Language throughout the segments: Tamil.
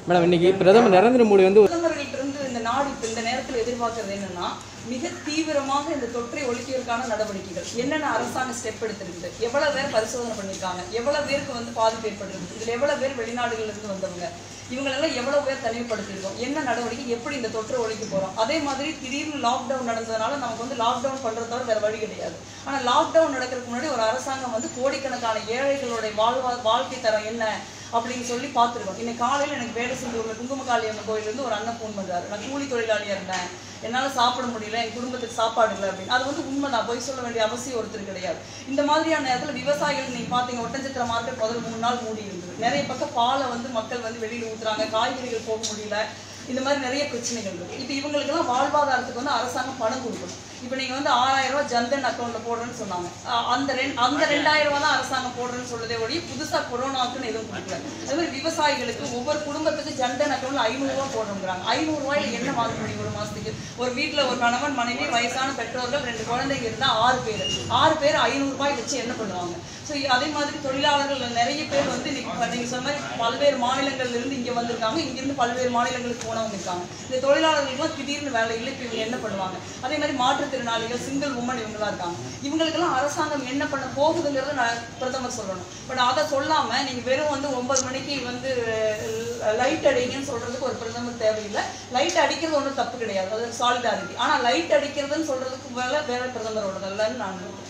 மேடம் இன்னைக்கு பிரதமர் நரேந்திர மோடி வந்து பிரதமர்கள்ட்ட இருந்து இந்த நாடு இப்ப இந்த நேரத்தில் எதிர்பார்க்கறது என்னன்னா மிக தீவிரமாக இந்த தொற்றை ஒழிக்கிறதுக்கான நடவடிக்கைகள் என்னென்ன அரசாங்கம் ஸ்டெப் எடுத்திருக்குது எவ்வளவு பேர் பரிசோதனை பண்ணியிருக்காங்க எவ்வளவு பேருக்கு வந்து பாதிப்பு ஏற்பட்டிருக்கு இதுல எவ்வளவு பேர் வெளிநாடுகள்ல இருந்து வந்தவங்க இவங்களெல்லாம் எவ்வளவு பேர் தனிமைப்படுத்தியிருக்கோம் என்ன நடவடிக்கை எப்படி இந்த தொற்றை ஒழிக்க போறோம் அதே மாதிரி திடீர்னு லாக்டவுன் நடந்ததுனால நமக்கு வந்து லாக்டவுன் பண்றது தவிர வேற வழி கிடையாது ஆனா லாக்டவுன் நடக்கிறதுக்கு முன்னாடி ஒரு அரசாங்கம் வந்து கோடிக்கணக்கான ஏழைகளுடைய வாழ்வா வாழ்க்கை தரம் என்ன அப்படின்னு சொல்லி பார்த்துருக்கோம் இன்னைக்கு காலையில் எனக்கு வேலை செஞ்சூர்ல குங்குமகாளியம்மன் கோயிலேருந்து ஒரு அண்ணன் ஃபோன் பண்றாரு நான் கூலி தொழிலாளியா இருந்தேன் என்னால் சாப்பிட முடியல என் குடும்பத்துக்கு சாப்பாடு இல்லை அப்படின்னு அது வந்து உண்மைதான் பொய் சொல்ல வேண்டிய அவசியம் ஒருத்தர் கிடையாது இந்த மாதிரியான நேரத்தில் விவசாயிகள் நீங்க பார்த்தீங்க ஒட்டஞ்சத்திர மார்க்கெட் முதல்ல மூணு நாள் மூடி இருந்தது நிறைய பக்கம் பாலை வந்து மக்கள் வந்து வெளியில ஊத்துறாங்க காய்கறிகள் போக முடியல இந்த மாதிரி நிறைய பிரச்சனைகள் இருக்கு இப்போ இவங்களுக்கெல்லாம் வாழ்வாதாரத்துக்கு வந்து அரசாங்கம் பணம் கொடுக்கணும் இப்போ நீங்க வந்து ஆறாயிரம் ரூபாய் ஜன்தன் அக்கௌண்ட்ல போடுறேன்னு சொன்னாங்க அஹ் அந்த ரெண்டு அந்த ரெண்டாயிரம் ரூபாய் தான் அரசாங்கம் போடுறேன்னு சொல்றதே ஒழிய புதுசா கொரோனாக்குன்னு எதுவும் கொடுக்கல அதே மாதிரி விவசாயிகளுக்கு ஒவ்வொரு குடும்பத்துக்கு ஜன்தன் அக்கௌண்ட்ல ஐநூறு ரூபாய் போடுறோங்கிறாங்க ஐநூறு ரூபாயில என்ன வாங்க முடியும் ஒரு மாசத்துக்கு ஒரு வீட்ல ஒரு கணவன் மனைவி வயசான பெற்றோர்கள் ரெண்டு குழந்தைங்க இருந்தா ஆறு பேர் ஆறு பேர் ஐநூறு ரூபாய் வச்சு என்ன பண்ணுவாங்க ஸோ அதே மாதிரி தொழிலாளர்கள் நிறைய பேர் வந்து இன்னைக்கு இப்ப நீங்க சொன்ன மாதிரி பல்வேறு மாநிலங்கள்ல இருந்து இங்க வந்திருக்காங்க இங்க இருந்து பல்வேறு மாநிலங்களுக்கு போனவங்க இருக்காங்க இந்த தொழிலாளர்களுக்குலாம் திடீர்னு வேலை இல்லை இப்போ இவங்க என்ன பண்ணுவாங்க அதே மாதிரி மாற்றுத்திறனாளிகள் சிங்கிள் உமன் இவங்கெல்லாம் இருக்காங்க இவங்களுக்கெல்லாம் அரசாங்கம் என்ன பண்ண போகுதுங்கிறத நான் பிரதமர் சொல்லணும் பட் அதை சொல்லாம நீங்க வெறும் வந்து ஒன்பது மணிக்கு வந்து லைட் அடிங்கன்னு சொல்றதுக்கு ஒரு பிரதமர் தேவையில்லை லைட் அடிக்கிறது ஒன்றும் தப்பு கிடையாது அது சாலிடாரிட்டி ஆனா லைட் அடிக்கிறதுன்னு சொல்றதுக்கு மேல வேற பிரதமரோடதல்லன்னு நான் நினைக்கிறேன்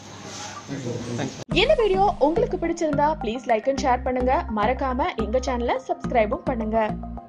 இந்த வீடியோ உங்களுக்கு பிடிச்சிருந்தா ப்ளீஸ் லைக் அண்ட் ஷேர் பண்ணுங்க மறக்காம எங்க சேனலை சப்ஸ்கிரைபும் பண்ணுங்க